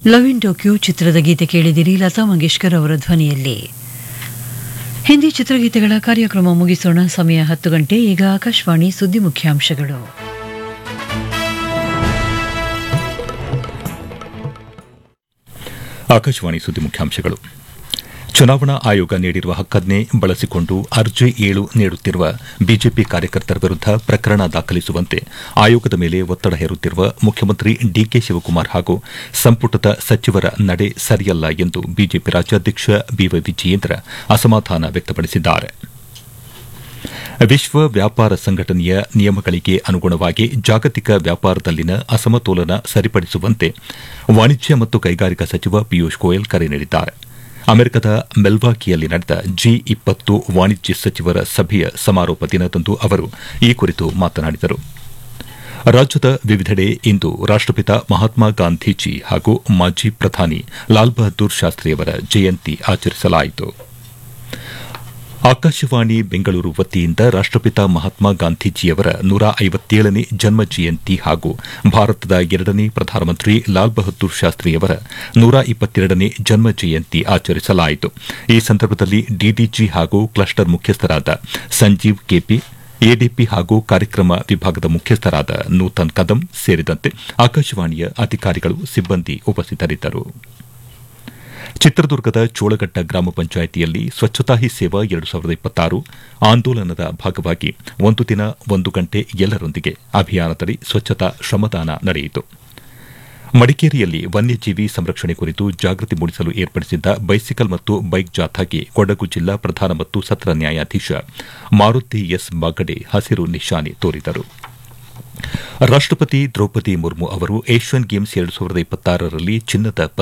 love in Tokyo ಚಿತ್ರದ ಗೀತೆ ಕೇಳಿದಿರಿ ಲತಾ ಮಂಗೇಶ್ಕರ್ ಅವರ ಧ್ವನಿಯಲ್ಲಿ ಹಿಂದಿ ಚಿತ್ರಗೀತೆಗಳ ಕಾರ್ಯಕ್ರಮ ಮುಗಿಸೋಣ ಸಮಯ ಹತ್ತು ಗಂಟೆ ಈಗ ಆಕಾಶವಾಣಿ ಸುದ್ದಿ ಮುಖ್ಯಾಂಶಗಳು ಆಕಾಶವಾಣಿ ಸುದ್ದಿ ಮುಖ್ಯಾಂಶಗಳು ಚುನಾವಣಾ ಆಯೋಗ ನೀಡಿರುವ ಹಕ್ಕನ್ನೇ ಬಳಸಿಕೊಂಡು ಅರ್ಜಿ ಏಳು ನೀಡುತ್ತಿರುವ ಬಿಜೆಪಿ ಕಾರ್ಯಕರ್ತರ ವಿರುದ್ಧ ಪ್ರಕರಣ ದಾಖಲಿಸುವಂತೆ ಆಯೋಗದ ಮೇಲೆ ಒತ್ತಡ ಹೇರುತ್ತಿರುವ ಮುಖ್ಯಮಂತ್ರಿ ಡಿಕೆ ಶಿವಕುಮಾರ್ ಹಾಗೂ ಸಂಪುಟದ ಸಚಿವರ ನಡೆ ಸರಿಯಲ್ಲ ಎಂದು ಬಿಜೆಪಿ ರಾಜ್ಯಾಧ್ಯಕ್ಷ ಬಿವೈ ವಿಜಯೇಂದ್ರ ಅಸಮಾಧಾನ ವ್ಯಕ್ತಪಡಿಸಿದ್ದಾರೆ ವಿಶ್ವ ವ್ಯಾಪಾರ ಸಂಘಟನೆಯ ನಿಯಮಗಳಿಗೆ ಅನುಗುಣವಾಗಿ ಜಾಗತಿಕ ವ್ಯಾಪಾರದಲ್ಲಿನ ಅಸಮತೋಲನ ಸರಿಪಡಿಸುವಂತೆ ವಾಣಿಜ್ಯ ಮತ್ತು ಕೈಗಾರಿಕಾ ಸಚಿವ ಪಿಯೂಷ್ ಗೋಯಲ್ ಕರೆ ನೀಡಿದ್ದಾರೆ ಅಮೆರಿಕದ ಮೆಲ್ವಾಕಿಯಲ್ಲಿ ನಡೆದ ಜಿ ಇಪ್ಪತ್ತು ವಾಣಿಜ್ಯ ಸಚಿವರ ಸಭೆಯ ಸಮಾರೋಪ ದಿನದಂದು ಅವರು ಈ ಕುರಿತು ಮಾತನಾಡಿದರು ರಾಜ್ಯದ ವಿವಿಧೆಡೆ ಇಂದು ರಾಷ್ಟಪಿತ ಮಹಾತ್ಮ ಗಾಂಧೀಜಿ ಹಾಗೂ ಮಾಜಿ ಪ್ರಧಾನಿ ಲಾಲ್ ಬಹದ್ದೂರ್ ಶಾಸ್ತ್ರಿಯವರ ಜಯಂತಿ ಆಚರಿಸಲಾಯಿತು ಆಕಾಶವಾಣಿ ಬೆಂಗಳೂರು ವತಿಯಿಂದ ರಾಷ್ಟಪಿತ ಮಹಾತ್ಮ ಗಾಂಧೀಜಿಯವರ ನೂರ ಐವತ್ತೇಳನೇ ಜನ್ಮ ಜಯಂತಿ ಹಾಗೂ ಭಾರತದ ಎರಡನೇ ಪ್ರಧಾನಮಂತ್ರಿ ಲಾಲ್ ಬಹದ್ದೂರ್ ಶಾಸ್ತ್ರಿಯವರ ನೂರ ಇಪ್ಪತ್ತೆರಡನೇ ಜನ್ಮ ಜಯಂತಿ ಆಚರಿಸಲಾಯಿತು ಈ ಸಂದರ್ಭದಲ್ಲಿ ಡಿಡಿಜಿ ಹಾಗೂ ಕ್ಲಸ್ಟರ್ ಮುಖ್ಯಸ್ಥರಾದ ಸಂಜೀವ್ ಕೆಪಿ ಎಡಿಪಿ ಹಾಗೂ ಕಾರ್ಯಕ್ರಮ ವಿಭಾಗದ ಮುಖ್ಯಸ್ಥರಾದ ನೂತನ್ ಕದಂ ಸೇರಿದಂತೆ ಆಕಾಶವಾಣಿಯ ಅಧಿಕಾರಿಗಳು ಸಿಬ್ಬಂದಿ ಉಪಸ್ಥಿತರಿದ್ದರು ಚಿತ್ರದುರ್ಗದ ಚೋಳಗಟ್ಟ ಗ್ರಾಮ ಪಂಚಾಯಿತಿಯಲ್ಲಿ ಸ್ವಚ್ಛತಾ ಹಿ ಸೇವಾ ಎರಡು ಸಾವಿರದ ಇಪ್ಪತ್ತಾರು ಆಂದೋಲನದ ಭಾಗವಾಗಿ ಒಂದು ದಿನ ಒಂದು ಗಂಟೆ ಎಲ್ಲರೊಂದಿಗೆ ಅಭಿಯಾನದಡಿ ಸ್ವಚ್ಛತಾ ಶ್ರಮದಾನ ನಡೆಯಿತು ಮಡಿಕೇರಿಯಲ್ಲಿ ವನ್ಯಜೀವಿ ಸಂರಕ್ಷಣೆ ಕುರಿತು ಜಾಗೃತಿ ಮೂಡಿಸಲು ಏರ್ಪಡಿಸಿದ್ದ ಬೈಸಿಕಲ್ ಮತ್ತು ಬೈಕ್ ಜಾಥಾಗೆ ಕೊಡಗು ಜಿಲ್ಲಾ ಪ್ರಧಾನ ಮತ್ತು ಸತ್ರ ನ್ಯಾಯಾಧೀಶ ಮಾರುತಿ ಎಸ್ ಬಾಗಡೆ ಹಸಿರು ನಿಶಾನೆ ತೋರಿದರು ರಾಷ್ಟಪತಿ ದ್ರೌಪದಿ ಮುರ್ಮು ಅವರು ಏಷ್ಯನ್ ಗೇಮ್ಸ್ ಎರಡು ಸಾವಿರದ ಇಪ್ಪತ್ತಾರರಲ್ಲಿ ಚಿನ್ನದ